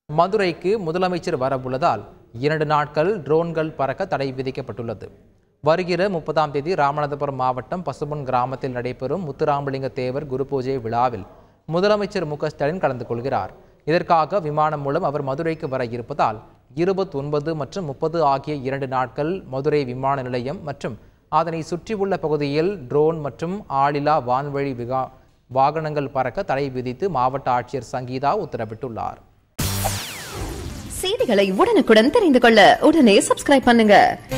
மதுரைக்கு முதலமைச்சர் வரவுள்ளதால் இரண்டு நாட்கள் ட்ரோன்கள் பறக்க தடை விதிக்கப்பட்டுள்ளது வருகிற முப்பதாம் தேதி ராமநாதபுரம் மாவட்டம் பசும்பொன் கிராமத்தில் நடைபெறும் முத்துராமலிங்க தேவர் குரு பூஜை விழாவில் முதலமைச்சர் மு க ஸ்டாலின் கலந்து கொள்கிறார் இதற்காக விமானம் மூலம் அவர் மதுரைக்கு வர இருப்பதால் இருபத்தி ஒன்பது மற்றும் முப்பது ஆகிய இரண்டு நாட்கள் மதுரை விமான நிலையம் மற்றும் அதனை சுற்றியுள்ள பகுதியில் ட்ரோன் மற்றும் ஆளில்லா வான்வழி விகா வாகனங்கள் பறக்க தடை விதித்து மாவட்ட ஆட்சியர் சங்கீதா உத்தரவிட்டுள்ளார் செய்திகளை உடனுக்குடன் தெரிந்து கொள்ள உடனே சப்ஸ்கிரைப் பண்ணுங்க